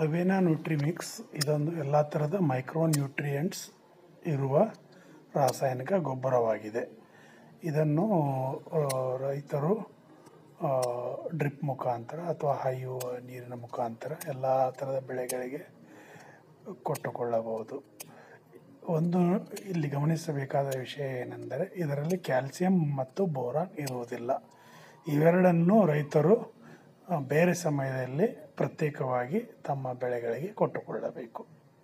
ಅವೇನಾ nutrimix ಇದೊಂದು ಎಲ್ಲ ಥರದ ಮೈಕ್ರೋ ನ್ಯೂಟ್ರಿಯೆಂಟ್ಸ್ ಇರುವ ರಾಸಾಯನಿಕ ಗೊಬ್ಬರವಾಗಿದೆ ಇದನ್ನು ಆ, ರೈತರು ಡ್ರಿಪ್ ಮುಖಾಂತರ ಅಥವಾ ಹಾಯುವ ನೀರಿನ ಮುಖಾಂತರ ಎಲ್ಲ ಥರದ ಬೆಳೆಗಳಿಗೆ ಕೊಟ್ಟುಕೊಳ್ಳಬಹುದು ಒಂದು ಇಲ್ಲಿ ಗಮನಿಸಬೇಕಾದ ವಿಷಯ ಏನೆಂದರೆ ಇದರಲ್ಲಿ ಕ್ಯಾಲ್ಸಿಯಂ ಮತ್ತು ಬೋರಾನ್ ಇರುವುದಿಲ್ಲ ಇವೆರಡನ್ನು ರೈತರು ಆ, ಬೇರೆ ಸಮಯದಲ್ಲಿ ಪ್ರತ್ಯೇಕವಾಗಿ ತಮ್ಮ ಬೆಳೆಗಳಿಗೆ ಕೊಟ್ಟುಕೊಳ್ಳಬೇಕು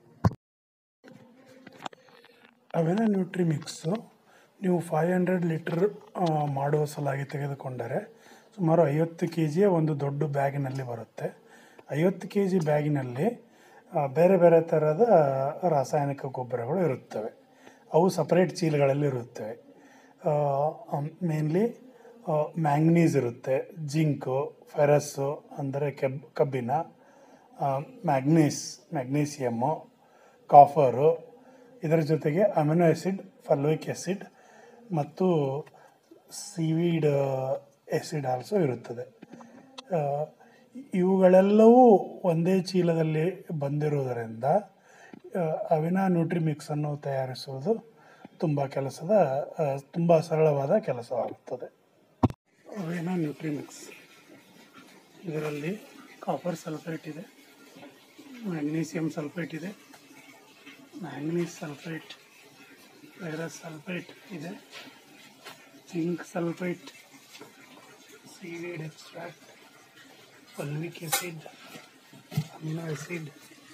ಅವೆನ ನ್ಯೂಟ್ರಿಮಿಕ್ಸು ನೀವು ಫೈವ್ ಹಂಡ್ರೆಡ್ ಲೀಟರ್ ಮಾಡುವ ಸಲಾಗಿ ತೆಗೆದುಕೊಂಡರೆ ಸುಮಾರು ಐವತ್ತು ಕೆ ಜಿಯ ಒಂದು ದೊಡ್ಡ ಬ್ಯಾಗಿನಲ್ಲಿ ಬರುತ್ತೆ ಐವತ್ತು ಕೆ ಜಿ ಬ್ಯಾಗಿನಲ್ಲಿ ಆ, ಬೇರೆ ಬೇರೆ ಥರದ ರಾಸಾಯನಿಕ ಗೊಬ್ಬರಗಳು ಇರುತ್ತವೆ ಅವು ಸಪರೇಟ್ ಚೀಲಗಳಲ್ಲಿ ಇರುತ್ತವೆ ಮೇನ್ಲಿ ಮ್ಯಾಂಗ್ನೀಸ್ ಇರುತ್ತೆ ಜಿಂಕು ಫೆರಸ್ಸು ಅಂದರೆ ಕೆಬ್ ಕಬ್ಬಿಣ ಮ್ಯಾಗ್ನೀಸ್ ಮ್ಯಾಗ್ನೀಸಿಯಮ್ಮು ಕಾಫರು ಇದರ ಜೊತೆಗೆ ಅಮಿನೋ ಆ್ಯಸಿಡ್ ಫಲ್ವಿಕ್ ಆ್ಯಸಿಡ್ ಮತ್ತು ಸಿವೀಡ್ ಆ್ಯಸಿಡ್ ಆಲ್ಸೋ ಇರುತ್ತದೆ ಆ, ಇವುಗಳೆಲ್ಲವೂ ಒಂದೇ ಚೀಲದಲ್ಲಿ ಬಂದಿರುವುದರಿಂದ ಆ, ಅವಿನಾ ನ್ಯೂಟ್ರಿಮಿಕ್ಸನ್ನು ತಯಾರಿಸುವುದು ತುಂಬ ಕೆಲಸದ ತುಂಬ ಸರಳವಾದ ಕೆಲಸವಾಗುತ್ತದೆ ಅವೇನಾ ನ್ಯೂಟ್ರಿಮಿಕ್ಸ್ ಇದರಲ್ಲಿ ಕಾಪರ್ ಸಲ್ಫೇಟ್ ಇದೆ ಮ್ಯಾಗ್ನೀಸಿಯಂ ಸಲ್ಫೇಟ್ ಇದೆ ಮ್ಯಾಂಗನೀಸ್ ಸಲ್ಫೇಟ್ ವೈರಸ್ ಸಲ್ಫೇಟ್ ಇದೆ zinc sulphate seaweed extract fulvic acid amino acid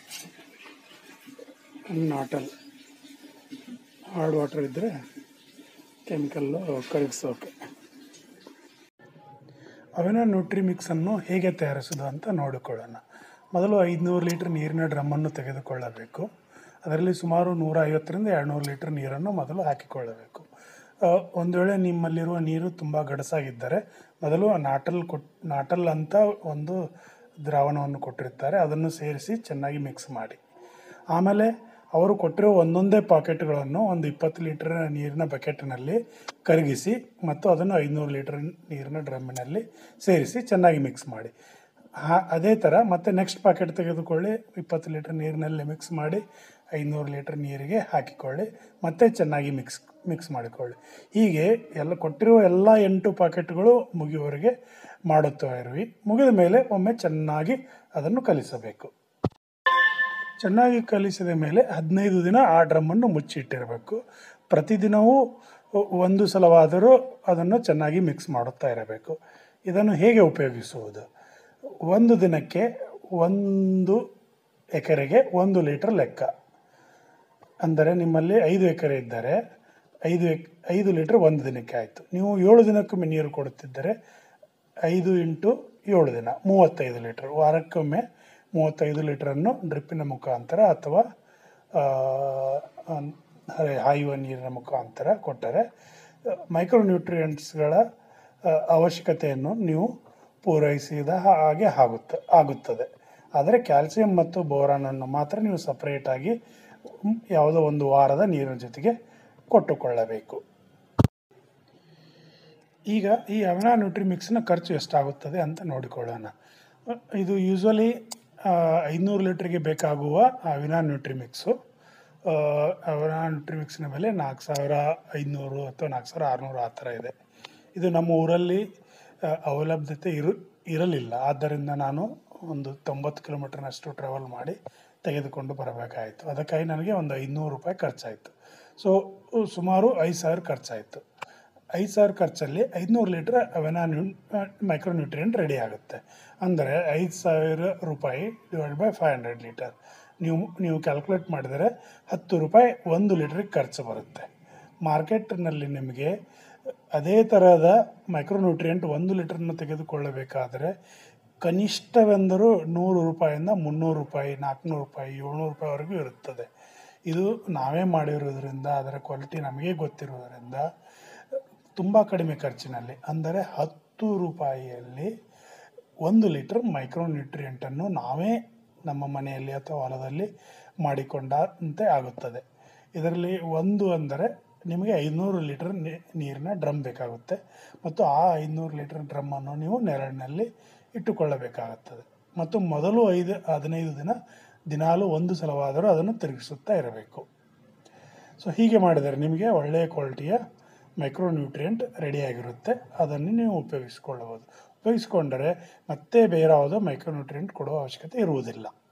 ನಾಟಲ್ ಹಾರ್ಡ್ ವಾಟರ್ ಇದ್ದರೆ ಕೆಮಿಕಲ್ಲು ಕರಗಿಸೋಕೆ ಅವೆನ ನ್ಯೂಟ್ರಿ ಮಿಕ್ಸನ್ನು ಹೇಗೆ ತಯಾರಿಸೋದು ಅಂತ ನೋಡಿಕೊಳ್ಳೋಣ ಮೊದಲು ಐದುನೂರು ಲೀಟ್ರ್ ನೀರಿನ ಡ್ರಮ್ಮನ್ನು ತೆಗೆದುಕೊಳ್ಳಬೇಕು ಅದರಲ್ಲಿ ಸುಮಾರು ನೂರ ಐವತ್ತರಿಂದ ಎರಡುನೂರು ಲೀಟ್ರ್ ನೀರನ್ನು ಮೊದಲು ಹಾಕಿಕೊಳ್ಳಬೇಕು ಆ, ಒಂದು ವೇಳೆ ನಿಮ್ಮಲ್ಲಿರುವ ನೀರು ತುಂಬ ಗಡಸಾಗಿದ್ದರೆ ಮೊದಲು ನಾಟಲ್ ಕೊಟ್ ನಾಟಲ್ ಅಂತ ಒಂದು ದ್ರಾವಣವನ್ನು ಕೊಟ್ಟಿರ್ತಾರೆ ಅದನ್ನು ಸೇರಿಸಿ ಚೆನ್ನಾಗಿ ಮಿಕ್ಸ್ ಮಾಡಿ ಆಮೇಲೆ ಅವರು ಕೊಟ್ಟಿರೋ ಒಂದೊಂದೇ ಪಾಕೆಟ್ಗಳನ್ನು ಒಂದು ಇಪ್ಪತ್ತು ಲೀಟರ್ ನೀರಿನ ಬಕೆಟ್ನಲ್ಲಿ ಕರಗಿಸಿ ಮತ್ತು ಅದನ್ನು ಐದುನೂರು ಲೀಟರ್ ನೀರಿನ ಡ್ರಮ್ಮಿನಲ್ಲಿ ಸೇರಿಸಿ ಚೆನ್ನಾಗಿ ಮಿಕ್ಸ್ ಮಾಡಿ ಹಾ ಅದೇ ಥರ ಮತ್ತೆ ನೆಕ್ಸ್ಟ್ ಪಾಕೆಟ್ ತೆಗೆದುಕೊಳ್ಳಿ ಇಪ್ಪತ್ತು ಲೀಟರ್ ನೀರಿನಲ್ಲಿ ಮಿಕ್ಸ್ ಮಾಡಿ ಐನೂರು ಲೀಟರ್ ನೀರಿಗೆ ಹಾಕಿಕೊಳ್ಳಿ ಮತ್ತೆ ಚೆನ್ನಾಗಿ ಮಿಕ್ಸ್ ಮಿಕ್ಸ್ ಮಾಡಿಕೊಳ್ಳಿ ಹೀಗೆ ಎಲ್ಲ ಕೊಟ್ಟಿರುವ ಎಲ್ಲ ಎಂಟು ಪಾಕೆಟ್ಗಳು ಮುಗಿಯುವವರೆಗೆ ಮಾಡುತ್ತಾ ಇರುವಿ ಮುಗಿದ ಮೇಲೆ ಒಮ್ಮೆ ಚೆನ್ನಾಗಿ ಅದನ್ನು ಕಲಿಸಬೇಕು ಚೆನ್ನಾಗಿ ಕಲಿಸಿದ ಮೇಲೆ ಹದಿನೈದು ದಿನ ಆ ಡ್ರಮ್ಮನ್ನು ಮುಚ್ಚಿಟ್ಟಿರಬೇಕು ಪ್ರತಿದಿನವೂ ಒಂದು ಸಲವಾದರೂ ಅದನ್ನು ಚೆನ್ನಾಗಿ ಮಿಕ್ಸ್ ಮಾಡುತ್ತಾ ಇರಬೇಕು ಇದನ್ನು ಹೇಗೆ ಉಪಯೋಗಿಸುವುದು ಒಂದು ದಿನಕ್ಕೆ ಒಂದು ಎಕರೆಗೆ ಒಂದು ಲೀಟರ್ ಲೆಕ್ಕ ಅಂದರೆ ನಿಮ್ಮಲ್ಲಿ ಐದು ಎಕರೆ ಇದ್ದರೆ ಐದು ಎಕ್ ಐದು ಲೀಟ್ರ್ ಒಂದು ದಿನಕ್ಕೆ ಆಯಿತು ನೀವು ಏಳು ದಿನಕ್ಕೊಮ್ಮೆ ನೀರು ಕೊಡುತ್ತಿದ್ದರೆ ಐದು ಇಂಟು ಏಳು ದಿನ ಮೂವತ್ತೈದು ಲೀಟ್ರ್ ವಾರಕ್ಕೊಮ್ಮೆ ಮೂವತ್ತೈದು ಲೀಟ್ರನ್ನು ಡ್ರಿಪ್ಪಿನ ಮುಖಾಂತರ ಅಥವಾ ಆ, ಅನ್- ಹರೆ- ಹಾಯುವ ನೀರಿನ ಮುಖಾಂತರ ಕೊಟ್ಟರೆ ಮೈಕ್ರೋ ನ್ಯೂಟ್ರಿಯೆಂಟ್ಸ್ಗಳ ಆ, ಅವಶ್ಯಕತೆಯನ್ನು ನೀವು ಪೂರೈಸಿದ ಹಾಗೆ ಆಗುತ್ತೆ ಆಗುತ್ತದೆ ಆದರೆ ಕ್ಯಾಲ್ಸಿಯಂ ಮತ್ತು ಬೋರಾನನ್ನು ಮಾತ್ರ ನೀವು ಸಪ್ರೇಟಾಗಿ ಮ್, ಯಾವುದೋ ಒಂದು ವಾರದ ನೀರಿನ ಜೊತೆಗೆ ಕೊಟ್ಟುಕೊಳ್ಳಬೇಕು ಈಗ ಈ ಅವಿನಾ ನ್ಯೂಟ್ರಿ ಮಿಕ್ಸ್ನ ಖರ್ಚು ಎಷ್ಟಾಗುತ್ತದೆ ಅಂತ ನೋಡಿಕೊಳ್ಳೋಣ ಅಹ್, ಇದು ಯೂಶ್ವಲಿ ಐನೂರು ಲೀಟ್ರಿಗೆ ಬೇಕಾಗುವ ಅವಿನಾ ನ್ಯೂಟ್ರಿ ಮಿಕ್ಸು ಅವಿನಾ ನ್ಯೂಟ್ರಿ ಮಿಕ್ಸ್ನ ಬೆಲೆ ನಾಲ್ಕು ಸಾವಿರ ಐದುನೂರು ಅಥವಾ ನಾಲ್ಕು ಸಾವಿರ ಆರುನೂರು ಆ ಥರ ಇದೆ ಇದು ನಮ್ಮ ಊರಲ್ಲಿ ಅಹ್, ಅವಲಬ್ಧತೆ ಇರು ಇರಲಿಲ್ಲ ಆದ್ದರಿಂದ ನಾನು ಒಂದು ತೊಂಬತ್ತು ಕಿಲೋಮೀಟರ್ನಷ್ಟು ಟ್ರಾವೆಲ್ ಮಾಡಿ ತೆಗೆದುಕೊಂಡು ಬರಬೇಕಾಯಿತು ಅದಕ್ಕಾಗಿ ನನಗೆ ಒಂದು ಐದುನೂರು ರೂಪಾಯಿ ಖರ್ಚಾಯಿತು ಸೊ ಸುಮಾರು ಐದು ಸಾವಿರ ಖರ್ಚಾಯಿತು ಐದು ಸಾವಿರ ಖರ್ಚಲ್ಲಿ ಐದುನೂರು litre Avena new micro nutrient ready ಆಗುತ್ತೆ ಅಂದರೆ ಐದು ಸಾವಿರ ರೂಪಾಯಿ divide by five hundred litre ನೀವು ನೀವು ಕ್ಯಾಲ್ಕುಲೇಟ್ ಮಾಡಿದರೆ ಹತ್ತು ರೂಪಾಯಿ ಒಂದು ಲೀಟ್ರಿಗೆ ಖರ್ಚು ಬರುತ್ತೆ ಮಾರ್ಕೆಟ್ನಲ್ಲಿ ನಿಮಗೆ ಅದೇ ಥರದ ಮೈಕ್ರೋ ನ್ಯೂಟ್ರಿಯೆಂಟ್ ಒಂದು ಲೀಟ್ರನ್ನು ತೆಗೆದುಕೊಳ್ಳಬೇಕಾದರೆ ಕನಿಷ್ಠವೆಂದರೂ ನೂರು ರೂಪಾಯಿಂದ ಮುನ್ನೂರು ರೂಪಾಯಿ ನಾಲ್ಕುನೂರು ರೂಪಾಯಿ ಏಳ್ನೂರು ರೂಪಾಯಿವರೆಗೂ ಇರುತ್ತದೆ ಇದು ನಾವೇ ಮಾಡಿರೋದ್ರಿಂದ ಅದರ ಕ್ವಾಲಿಟಿ ನಮಗೆ ಗೊತ್ತಿರೋದ್ರಿಂದ ತುಂಬ ಕಡಿಮೆ ಖರ್ಚಿನಲ್ಲಿ ಅಂದರೆ ಹತ್ತು ರೂಪಾಯಿಯಲ್ಲಿ ಒಂದು ಲೀಟರ್ ಮೈಕ್ರೋ ನ್ಯೂಟ್ರಿಯೆಂಟನ್ನು ನಾವೇ ನಮ್ಮ ಮನೆಯಲ್ಲಿ ಅಥವಾ ಹೊಲದಲ್ಲಿ ಮಾಡಿಕೊಂಡಂತೆ ಆಗುತ್ತದೆ ಇದರಲ್ಲಿ ಒಂದು ಅಂದರೆ ನಿಮಗೆ ಐದುನೂರು ಲೀಟರ್ ನೀರಿನ ಡ್ರಮ್ ಬೇಕಾಗುತ್ತೆ ಮತ್ತು ಆ ಐದುನೂರು ಲೀಟರ್ ಡ್ರಮ್ಮನ್ನು ನೀವು ನೆರಳಿನಲ್ಲಿ ಇಟ್ಟುಕೊಳ್ಳಬೇಕಾಗುತ್ತದೆ ಮತ್ತು ಮೊದಲು ಐದು ಹದಿನೈದು ದಿನ ದಿನಾಲು ಒಂದು ಸಲವಾದರೂ ಅದನ್ನು ತಿರುಗಿಸುತ್ತಾ ಇರಬೇಕು ಸೊ ಹೀಗೆ ಮಾಡಿದರೆ ನಿಮಗೆ ಒಳ್ಳೆಯ ಕ್ವಾಲಿಟಿಯ ಮೈಕ್ರೋನ್ಯೂಟ್ರಿಯೆಂಟ್ ರೆಡಿಯಾಗಿರುತ್ತೆ ಅದನ್ನು ನೀವು ಉಪಯೋಗಿಸಿಕೊಳ್ಳಬಹುದು ಉಪಯೋಗಿಸಿಕೊಂಡರೆ ಮತ್ತೆ ಬೇರೆ ಯಾವುದೋ ಮೈಕ್ರೋನ್ಯೂಟ್ರಿಯೆಂಟ್ ಕೊಡುವ ಅವಶ್ಯಕತೆ ಇರುವುದಿಲ್ಲ